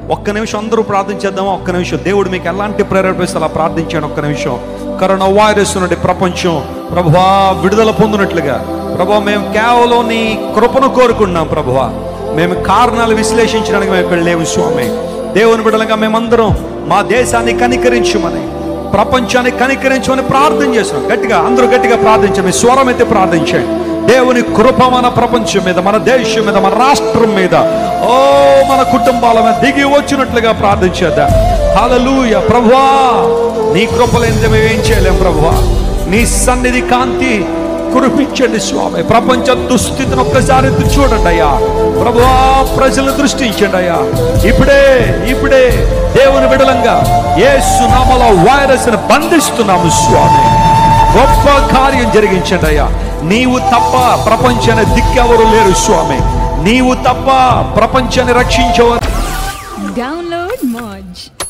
ఒక్క నిమిషం అందరూ ప్రార్థించేద్దామా ఒక్క నిమిషం దేవుడు మీకు ఎలాంటి ప్రేరేపిస్తే అలా ప్రార్థించాను ఒక్క నిమిషం కరోనా వైరస్ నుండి ప్రపంచం ప్రభువా విడుదల పొందినట్లుగా ప్రభా మేము కేవలం నీ కృపను కోరుకున్నాం ప్రభువా మేము కారణాలు విశ్లేషించడానికి మేము ఇక్కడ లేవు స్వామి దేవుని బిడ్డలుగా మేమందరం మా దేశాన్ని కనికరించమని ప్రపంచాన్ని కనికరించమని ప్రార్థన చేస్తున్నాం గట్టిగా అందరూ గట్టిగా ప్రార్థించండి మీ స్వరం అయితే ప్రార్థించండి దేవుని కృప మన ప్రపంచం మీద మన దేశం మీద మన రాష్ట్రం మీద ఓ మన కుటుంబాల మీద దిగి వచ్చినట్లుగా ప్రార్థించేద్దాం హల్లెలూయ ప్రభువా నీ కృప లేనిదే మేము ఏం చేయలేం ప్రభువా నీ సన్నిధి కాంతి కురిపించండి స్వామి ప్రపంచ దుస్థితిని ఒక్కసారి ఎత్తి చూడండి అయ్యా ప్రభువా ప్రజలను దృష్టించండి అయ్యా ఇప్పుడే ఇప్పుడే దేవుని విడలంగా ఏ సునామలో వైరస్ ని బంధిస్తున్నాము స్వామి గొప్ప కార్యం జరిగించండి అయ్యా నీవు తప్ప ప్రపంచాన్ని దిక్కెవరు లేరు స్వామి నీవు తప్ప ప్రపంచాన్ని రక్షించవ Download Moj.